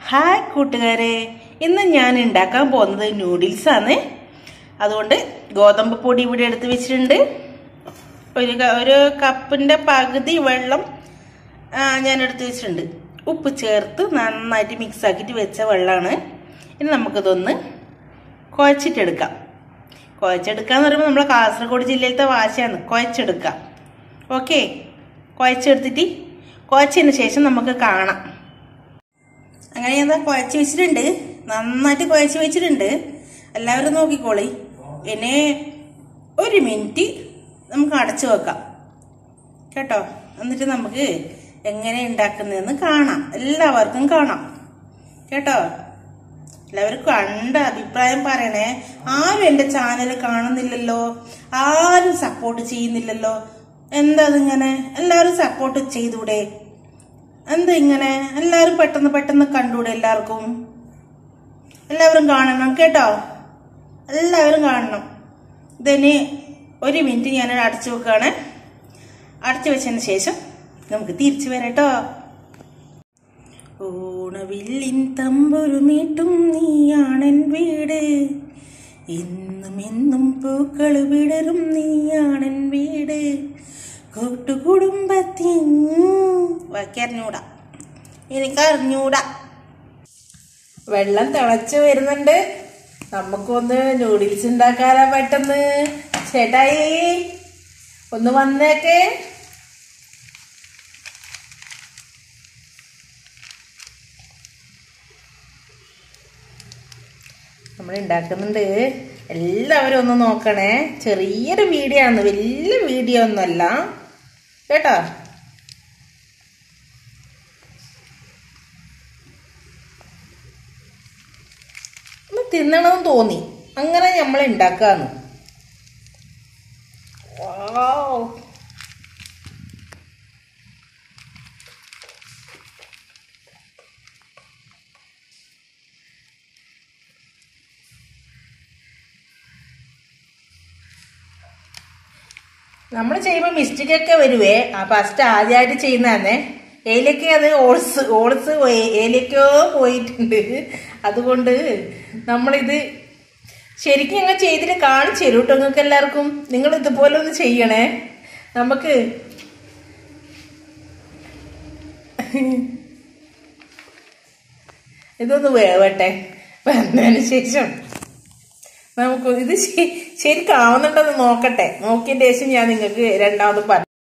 Hi കൂട്ടുകാരെ ഇന്ന് ഞാൻ ഉണ്ടാക്കാൻ പോകുന്നത് നൂഡിൽസ് ആണ് അതുകൊണ്ട് ഗോതമ്പ് പൊടി ഇവിടെ എടുത്ത് വെച്ചിട്ടുണ്ട് ഒരു ക- ഒരു കപ്പിൻ്റെ പകുതി വെള്ളം ആ, ഞാൻ എടുത്ത് വെച്ചിട്ടുണ്ട് ഉപ്പ് ചേർത്ത് നന്നായിട്ട് മിക്സ് ആക്കിയിട്ട് വെച്ച വെള്ളമാണ് ഇനി നമുക്കിതൊന്ന് കുഴച്ചിട്ടെടുക്കാം കുഴച്ചെടുക്കുക എന്ന് പറയുമ്പോൾ നമ്മളെ കാസർഗോഡ് ജില്ലയിലത്തെ ഭാഷയാണ് കുഴച്ചെടുക്കാം ഓക്കെ കുഴച്ചെടുത്തിട്ട് കുഴച്ചതിന് ശേഷം നമുക്ക് കാണാം അങ്ങനെ ഞാൻ ദാ കുഴച്ച് വെച്ചിട്ടുണ്ട് നന്നായിട്ട് കുഴച്ച് വെച്ചിട്ടുണ്ട് എല്ലാവരും നോക്കിക്കോളി ഇനി ഒരു മിനിറ്റ് നമുക്ക് അടച്ചു വെക്കാം കേട്ടോ എന്നിട്ട് നമുക്ക് എങ്ങനെ ഉണ്ടാക്കുന്നതെന്ന് കാണാം എല്ലാവർക്കും കാണാം കേട്ടോ എല്ലാവരും കണ്ട അഭിപ്രായം പറയണേ ആരും എൻ്റെ ചാനൽ കാണുന്നില്ലല്ലോ ആരും സപ്പോർട്ട് ചെയ്യുന്നില്ലല്ലോ എന്താ അതിങ്ങനെ എല്ലാവരും സപ്പോർട്ട് ചെയ്തൂടെ എന്താ ഇങ്ങനെ എല്ലാവരും പെട്ടെന്ന് പെട്ടെന്ന് കണ്ടൂടെ എല്ലാവർക്കും എല്ലാവരും കാണണം കേട്ടോ എല്ലാവരും കാണണം ഇതിന് ഒരു മിനിറ്റ് ഞാൻ അടച്ചു വെക്കുകയാണ് അടച്ചു വെച്ചതിന് ശേഷം നമുക്ക് തിരിച്ചു വരാട്ടോ ഓണവില്ലിൻ തമ്പൊരു മീട്ടും നീയാണെൻ വീട് എന്നും എന്നും പൂക്കൾ വിടരും നീയാണെൻ വീട് കൂട്ടുകുടുംബത്തിൻ ബാക്കി അറിഞ്ഞൂടാ എനിക്ക് അറിഞ്ഞൂടാ വെള്ളം തിളച്ച് വരുന്നുണ്ട് നമുക്കൊന്ന് നൂഡിൽസ് ഉണ്ടാക്കാനാ പെട്ടെന്ന് ചേട്ടായി ഒന്ന് വന്നേക്കേ നമ്മൾ ഉണ്ടാക്കുന്നുണ്ട് എല്ലാവരും ഒന്ന് നോക്കണേ ചെറിയൊരു വീഡിയോ ആണ് വലിയ വീഡിയോ ഒന്നുമല്ല കേട്ടോ ഒന്ന് തിന്നണമെന്ന് തോന്നി അങ്ങനെ നമ്മൾ ഉണ്ടാക്കാന്ന് വൗ. നമ്മൾ ചെയ്യുമ്പോൾ മിസ്റ്റേക്ക് ഒക്കെ വരുവേ ആ ഫസ്റ്റ് ആദ്യമായിട്ട് ചെയ്യുന്നതന്നെ ഏലയ്ക്ക് അത് ഓൾസ് ഓൾസ് ഏലയ്ക്കോ പോയിട്ടുണ്ട് അതുകൊണ്ട് നമ്മളിത് ശരിക്കും അങ്ങ് ചെയ്തിട്ട് കാണിച്ചു തരും കേട്ടോ നിങ്ങൾക്ക് എല്ലാവർക്കും നിങ്ങൾ ഇതുപോലെ ഒന്ന് ചെയ്യണേ നമുക്ക് ഇതൊന്ന് വേവട്ടെ വന്നതിന് ശേഷം നമുക്ക് ഇത് ശ- ശരിക്കാവുന്നുണ്ടെന്ന് നോക്കട്ടെ നോക്കിയതിന് ശേഷം ഞാൻ നിങ്ങൾക്ക് രണ്ടാമത് പറഞ്ഞു